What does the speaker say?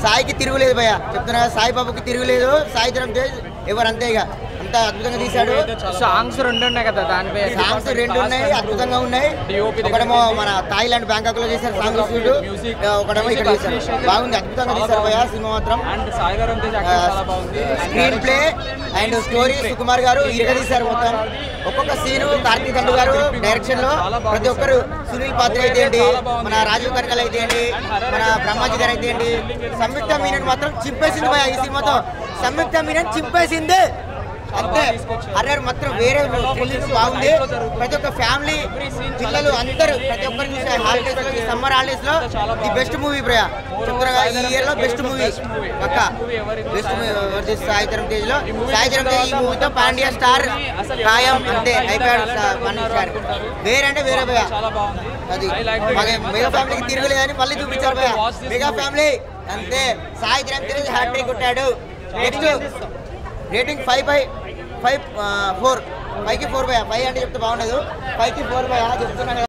సాయికి తిరుగులేదు భయ చెప్తున్నా కదా, సాయి బాబుకి తిరుగులేదు సాయి ధరం తేజ్ ఎవరు అంతే ఇక అంత అద్భుతంగా తీశాడు సాంగ్స్ రెండు ఉన్నాయి కదా దానిపై సాంగ్స్ రెండు ఉన్నాయి అద్భుతంగా ఉన్నాయి ఒకటేమో మన థాయిలాండ్ బ్యాంకాక్ లో చేశారు సాంగ్ షూట్ ఒకటేమో ఇక్కడ చేశారు బాగుంది అద్భుతంగా తీశారు భయ సినిమా మాత్రం అండ్ సాయిధరం తేజ్ యాక్టింగ్ చాలా బాగుంది screenplay and story Sukumar garu తీశారు మొత్తం ఒక్కొక్క సీను కార్తీక్ తండ్రి గారు డైరెక్షన్ లో ప్రతి ఒక్కరు సునీల్ పాత్ర అయితే ఏంటి మన రాజీవ్ కనకల్ అయితే ఏంటి మన బ్రహ్మాజీ గారు అయితే ఏంటి సంయుక్త మీనన్ మాత్రం చింపేసింది భయ ఈ సినిమాతో సంయుక్త మీనన్ చింపేసింది అంతే అర్రర్ మాత్రం వేరే థ్రిల్లింగ్ బాగుంది ప్రతి ఒక్క ఫ్యామిలీ పిల్లలు అందరూ ప్రతి ఒక్కరు చూసే హాలిడేస్ లో ఈ సమ్మర్ హాలిడేస్ లో ది బెస్ట్ మూవీ బ్రయా చెప్తున్నా ఈ ఇయర్ లో బెస్ట్ మూవీ పక్క బెస్ట్ మూవీ సాయి ధరం తేజ్ లో సాయి ధరం తేజ్ ఈ మూవీతో పాండ్యా స్టార్ ఖాయం అంతే అయిపోయాడు సా- పాండ్యా స్టార్ వేరే అంటే వేరే భయ అది మాకు మెగా ఫ్యామిలీకి తిరగలేదని మళ్ళీ చూపించారు భయ మెగా ఫ్యామిలీ అంతే సాయి ధరం తేజ్ హ్యాట్రిక్ కొట్టాడు next rating five by five four ఫైవ్కి ఫోర్ బై ఫైవ్ అంటే చెప్తే బాగుండదు ఫైవ్కి ఫోర్ బై చెప్తున్నా కదా